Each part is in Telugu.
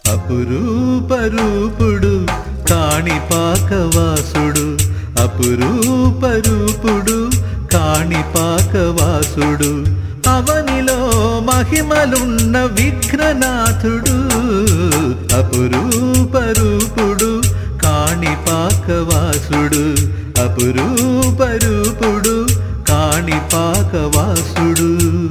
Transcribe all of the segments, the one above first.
అపురూపరూపుడు కాణిపాకవాసుడు అపురూపరూపుడు కాణిపాకవాసుడు అవనిలో మహిమలున్న విఘ్ననాథుడు అపురూపరూపుడు కాణిపాకవాసుడు అపురూపరూపుడు కాణిపాకవాసుడు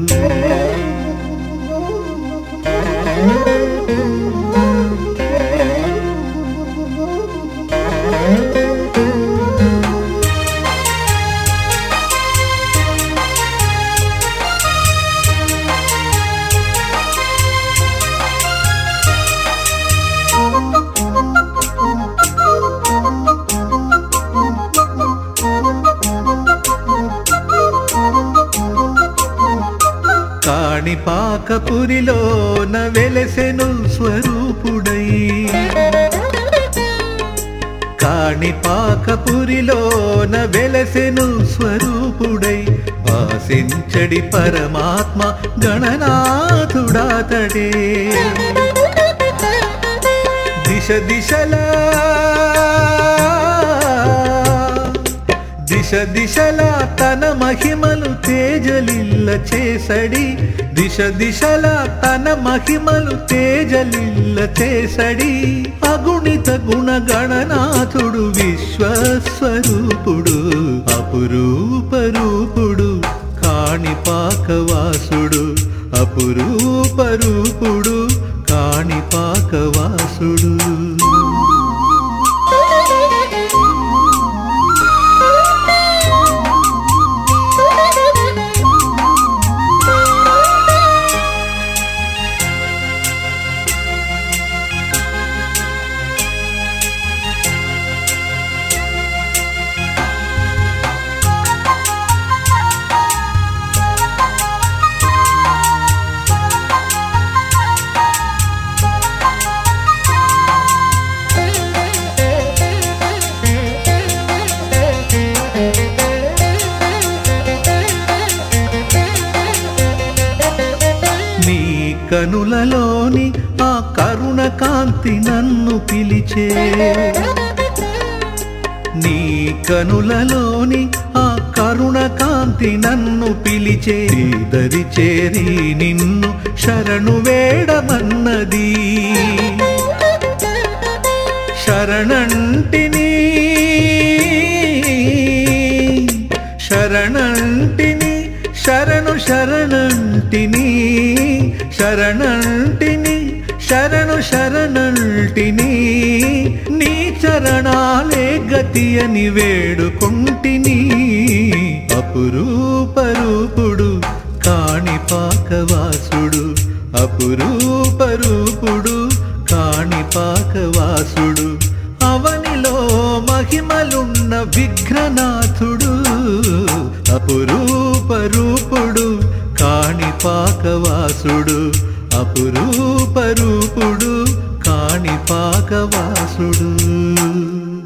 కాణిపాకపురిలోన వెలసెను స్వరూపుడై కాణిపాకపురిలోన వెలసెను స్వరూపుడై వాసించడి పరమాత్మ గణనాథుడాతడే దిశ దిశలా దిశ దిశలా తన మహిమలు తేజలిల్ల చేసడి దిశ దిశలా తన మహిమలు తేజలిల్ల చేసడి అగుణిత గుణ గణనాథుడు విశ్వస్వరూపుడు అపురూపరూపుడు కాణిపాకవాసుడు అపురూపరూపుడు కాణిపాకవాసుడు నీ కనులలోని ఆ కరుణ కాంతి నన్ను పిలిచే నీ కనులలోని ఆ కరుణ కాంతి నన్ను పిలిచే దరి చేరి నిన్ను శరణు వేడమన్నది శరణంటిని శరణంటిని శరణు శరణంటిని శరణంటిని శరణు శరణంటిని నీ చరణాలే గతి అని వేడుకుంటిని అపురూపరూపుడు కాణిపాకవాసుడు అపురూపరూపుడు కాణిపాకవాసుడు అవనిలో మహిమలున్న విఘ్ననాథుడు అపురూపరూపుడు కాణిపాకవాసుడు అపురూపరూపుడు కాణిపాకవాసుడు